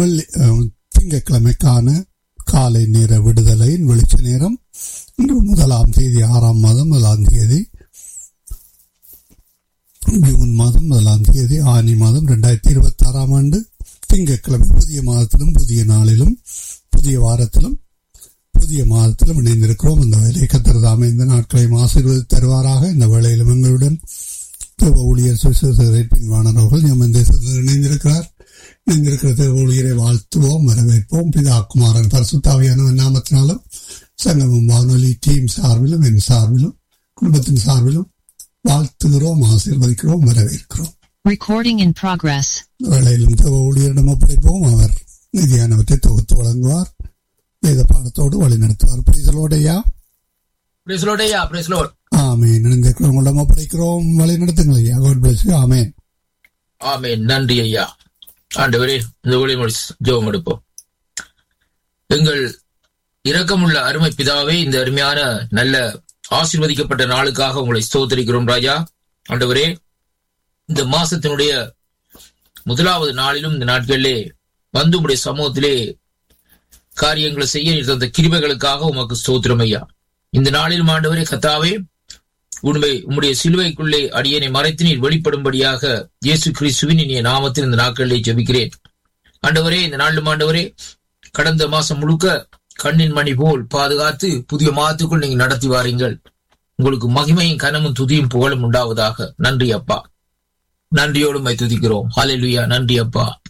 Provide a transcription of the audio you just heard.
வெள்ளி அஹ், திங்கட்கிழமைக்கான காலை நேர விடுதலையின் வெளிச்ச நேரம் இன்று முதலாம் தேதி ஆறாம் மாதம் முதலாம் தேதி ஜூன் மாதம் முதலாம் தேதி ஆனி மாதம் இரண்டாயிரத்தி இருபத்தி ஆறாம் ஆண்டு திங்கட்கிழமை புதிய மாதத்திலும் புதிய நாளிலும் புதிய வாரத்திலும் புதிய மாதத்திலும் இணைந்திருக்கிறோம் இந்த வேலை கத்திரதாமே இந்த நாட்களையும் ஆசீர்வதி தருவாராக இந்த வேளையிலும் எங்களுடன் தேவ ஊழியர் சுவிசேஷகரின் பின்வாணர் அவர்கள் எம் தேசத்தில் இணைந்திருக்கிறார் இணைந்திருக்கிற தேவ ஊழியரை வாழ்த்துவோம் வரவேற்போம் பிதா குமாரன் பரிசுத்தாவியானவன் நாமத்தினாலும் சங்கமம் வானொலி டீம் சார்பிலும் என் சார்பிலும் குடும்பத்தின் சார்பிலும் வாழ்த்துகிறோம் ஆசீர்வதிக்கிறோம் வரவேற்கிறோம் Recording in progress. வேளையிலும் தேவ ஊழியரிடம் ஒப்படைப்போம் அவர் நிதியானவற்றை தொகுத்து வழங்குவார் வேத பாடத்தோடு வழி நடத்துவார் பிரிசலோடையா பிரேஸ்லோடையா பிரேஸ்லோட் ஆமேன் இணைந்திருக்கிறவங்களிடம் ஒப்படைக்கிறோம் வழி நடத்துங்கள் ஐயா God bless you. ஆமேன் ஆமென் நன்றி ஐயா ஆண்டவரே இந்த ஒளி முடிச்சு ஜெபம் எடுப்போம் எங்கள் இரக்கமுள்ள அருமை பிதாவே இந்த அருமையான நல்ல ஆசீர்வதிக்கப்பட்ட நாளுக்காக உங்களை ஸ்தோத்தரிக்கிறோம் ராஜா ஆண்டவரே இந்த மாசத்தினுடைய முதலாவது நாளிலும் இந்த நாட்களிலே வந்து உடைய சமூகத்திலே காரியங்களை செய்ய நீர் தந்த கிருபைகளுக்காக உமக்கு ஸ்தோத்திரம் ஐயா இந்த நாளிலும் ஆண்டவரே கத்தாவே உண்மை உம்முடைய சிலுவைக்குள்ளே அடியனை மறைத்து நீர் வெளிப்படும்படியாக இயேசு கிறிஸ்துவின் இனிய நாமத்தில் இந்த நாட்களிலே ஜெபிக்கிறேன் ஆண்டவரே இந்த நாளிலும் ஆண்டவரே கடந்த மாசம் முழுக்க கண்ணின் மணி போல் பாதுகாத்து புதிய மாதத்துக்குள் நீங்க நடத்தி வாரீங்கள் உங்களுக்கு மகிமையும் கனமும் துதியும் புகழும் உண்டாவதாக நன்றி அப்பா நன்றியோடு மை துதிக்கிறோம் ஹalleluya நன்றி அப்பா